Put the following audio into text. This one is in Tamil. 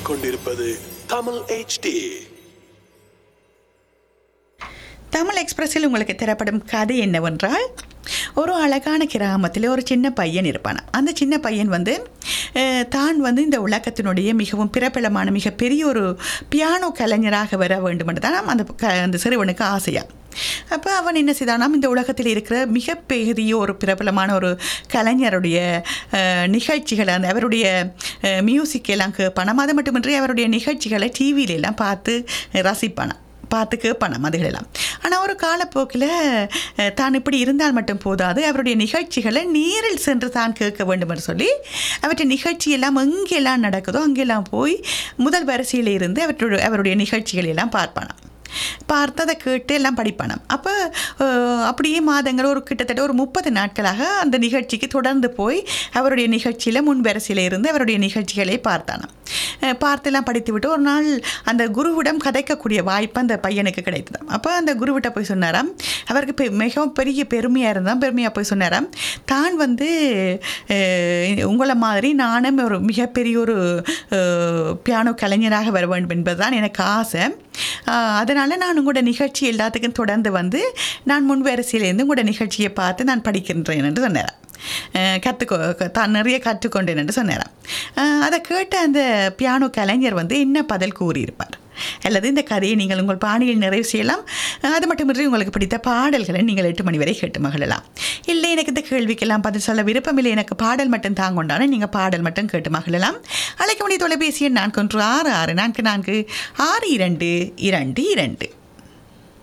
கேட்டுக்கொண்டிருப்பது தமிழ் HD தமிழ் எக்ஸ்பிரஸில் உங்களுக்கு தரப்படும் கதை என்னவென்றால் ஒரு அழகான கிராமத்தில் ஒரு சின்ன பையன் இருப்பான் அந்த சின்ன பையன் வந்து அஹ், தான் வந்து இந்த உலகத்தினுடைய மிகவும் பிரபலமான மிகப்பெரிய ஒரு பியானோ கலைஞராக வர வேண்டும் என்று தான் அந்த க அந்த சிறுவனுக்கு ஆசையாக அப்போ அவன் என்ன செய்தானாம் இந்த உலகத்தில் இருக்கிற மிகப்பெரிய ஒரு பிரபலமான ஒரு கலைஞருடைய அஹ், நிகழ்ச்சிகளை அந்த அவருடைய மியூசிக் எல்லாம் கேட்பானாம் அது மட்டுமின்றி அவருடைய நிகழ்ச்சிகளை டிவியில எல்லாம் பார்த்து ரசிப்பானாம் பார்த்து கேட்பானாம் அதுகளெல்லாம் ஆனால் ஒரு காலப்போக்கில் அஹ், தான் இப்படி இருந்தால் மட்டும் போதாது அவருடைய நிகழ்ச்சிகளை நேரில் சென்று தான் கேட்க வேண்டும் என்று சொல்லி அவற்றை நிகழ்ச்சி எல்லாம் எங்கெல்லாம் நடக்குதோ அங்கெல்லாம் போய் முதல் வரிசையில் இருந்து அவற்றுடைய அவருடைய நிகழ்ச்சிகள் எல்லாம் பார்ப்பானாம் பார்த்ததை கேட்டு எல்லாம் படிப்பானாம் அப்போ அஹ், அப்படியே மாதங்கள் ஒரு கிட்டத்தட்ட ஒரு முப்பது நாட்களாக அந்த நிகழ்ச்சிக்கு தொடர்ந்து போய் அவருடைய நிகழ்ச்சியில் முன்வரிசையில் இருந்து அவருடைய நிகழ்ச்சிகளை பார்த்தானாம் அஹ், பார்த்தெல்லாம் படித்து விட்டு ஒரு நாள் அந்த குருவிடம் கதைக்கக்கூடிய வாய்ப்பு அந்த பையனுக்கு கிடைத்ததாம் அப்போ அந்த குருவிட்ட போய் சொன்னாராம் அவருக்கு பெ- மிகவும் பெரிய பெருமையாக இருந்தால் பெருமையாக போய் சொன்னாராம் தான் வந்து அஹ், உங்களை மாதிரி நானும் ஒரு மிகப்பெரிய ஒரு அஹ், பியானோ கலைஞராக வர வேண்டும் என்பதுதான் எனக்கு ஆசை அதனால் நான் உங்களோட நிகழ்ச்சி எல்லாத்துக்கும் தொடர்ந்து வந்து நான் முன் வரிசையிலேருந்து உங்களோட நிகழ்ச்சியை பார்த்து நான் படிக்கின்றேன் என்று சொன்னாராம் அஹ் கற்றுக்கோ தான் நிறைய கற்றுக்கொண்டேன் என்று சொன்னாராம் அஹ் அதை கேட்ட அந்த பியானோ கலைஞர் வந்து என்ன பதில் கூறியிருப்பார் அல்லது இந்த கதையை நீங்கள் உங்கள் பாணியில் நிறைவு செய்யலாம் அஹ் அது மட்டுமின்றி உங்களுக்கு பிடித்த பாடல்களை நீங்கள் எட்டு மணி வரை கேட்டு மகிழலாம் இல்லை எனக்கு இந்த கேள்விக்கெல்லாம் பதில் சொல்ல விருப்பமில்லை எனக்கு பாடல் மட்டும் தாங்கொண்டானே நீங்கள் பாடல் மட்டும் கேட்டு மகிழலாம் அழைக்க முடிய தொலைபேசி எண் நான்கு ஒன்று ஆறு ஆறு நான்கு நான்கு ஆறு இரண்டு இரண்டு இரண்டு